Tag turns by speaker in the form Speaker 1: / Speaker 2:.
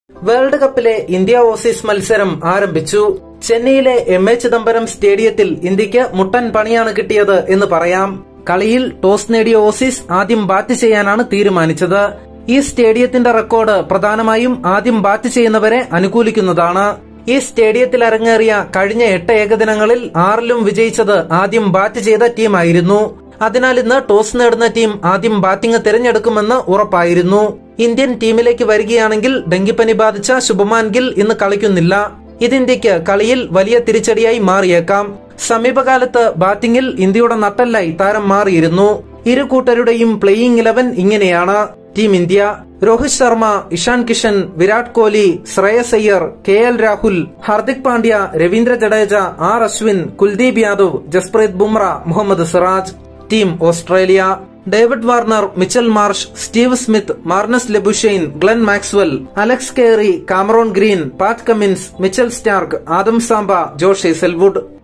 Speaker 1: world കപ്പിലെ India Aussies മത്സരം ആരംഭിച്ചു ചെന്നൈയിലെ എം എ ചിദംബരം സ്റ്റേഡിയത്തിൽ ഇന്ത്യക്ക് മുട്ടൻ പണിയാണ് കിട്ടിയത് എന്ന് പറയാം കളിയിൽ ടോസ് നേടിയ ഓസീസ് ആദ്യം ബാറ്റ് ചെയ്യാനാണ് തീരുമാനിച്ചത് ഈ സ്റ്റേഡിയത്തിന്റെ റെക്കോർഡ് പ്രധാനമായും ആദ്യം ബാറ്റ് ചെയ്യുന്നവരെ അനുകൂലിക്കുന്നതാണ് ഈ സ്റ്റേഡിയത്തിൽ അരങ്ങേറിയ കഴിഞ്ഞ എട്ട് ഏകദിനങ്ങളിൽ ആറിലും വിജയിച്ചത് ആദ്യം ബാറ്റ് ചെയ്ത ടീമായിരുന്നു അതിനാൽ ഇന്ന് ടോസ് നേടുന്ന ടീം ആദ്യം ബാറ്റിംഗ് തിരഞ്ഞെടുക്കുമെന്ന് ഉറപ്പായിരുന്നു ഇന്ത്യൻ ടീമിലേക്ക് വരികയാണെങ്കിൽ ഡെങ്കിപ്പനി ബാധിച്ച ശുഭമാൻ ഗിൽ ഇന്ന് കളിക്കുന്നില്ല ഇത് ഇന്ത്യക്ക് കളിയിൽ വലിയ തിരിച്ചടിയായി മാറിയേക്കാം സമീപകാലത്ത് ബാറ്റിംഗിൽ ഇന്ത്യയുടെ നട്ടല്ലായി താരം മാറിയിരുന്നു ഇരു കൂട്ടരുടെയും പ്ലേയിങ് ഇലവൻ ഇങ്ങനെയാണ് team India Rohit Sharma Ishan Kishan Virat Kohli Shreyas Iyer K L Rahul Hardik Pandya Ravindra Jadeja R Ashwin Kuldeep Yadav Jasprit Bumrah Mohammed Siraj team Australia David Warner Mitchell Marsh Steve Smith Marnus Labuschagne Glenn Maxwell Alex Carey Cameron Green Pat Cummins Mitchell Starc Adam Zampa Josh സെൽവുഡ്